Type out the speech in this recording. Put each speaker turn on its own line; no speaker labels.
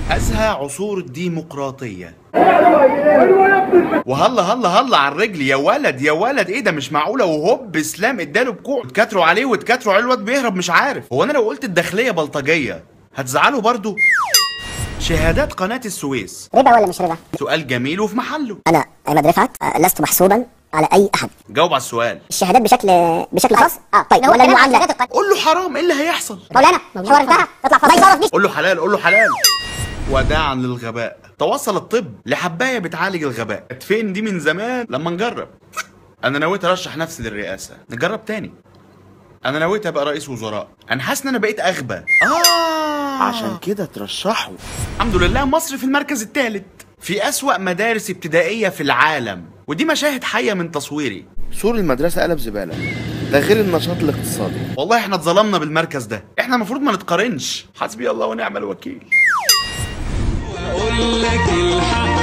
أزهى عصور الديمقراطية وهلا هلا هلا على الرجل يا ولد يا ولد ايه ده مش معقوله وهوب اسلام اداله بكوع اتكاتروا عليه واتكاتروا عليه الواد بيهرب مش عارف هو انا لو قلت الداخليه بلطجيه هتزعلوا برضو شهادات قناه السويس
ربا ولا مش ربا؟
سؤال جميل وفي محله
أنا عماد رفعت آه، لست محسوبا على أي أحد
جاوب على السؤال
الشهادات بشكل بشكل خاص اه طيب ولا المعاملة
قول له حرام ايه اللي هيحصل
مولانا الحوار انتهى اطلع فاضي ما يصرف
قول له حلال قول له حلال وداعا للغباء توصل الطب لحبايه بتعالج الغباء كانت فين دي من زمان لما نجرب انا نويت ارشح نفسي للرئاسه نجرب تاني انا نويت ابقى رئيس وزراء انا حاسس ان انا بقيت اغبى اه
عشان كده ترشحوا
الحمد لله مصر في المركز الثالث في اسوأ مدارس ابتدائيه في العالم ودي مشاهد حيه من تصويري
سور المدرسة قلب زبالة ده غير النشاط الاقتصادي
والله احنا اتظلمنا بالمركز ده احنا المفروض ما نتقارنش حسبي الله ونعم الوكيل
اقول لك الحق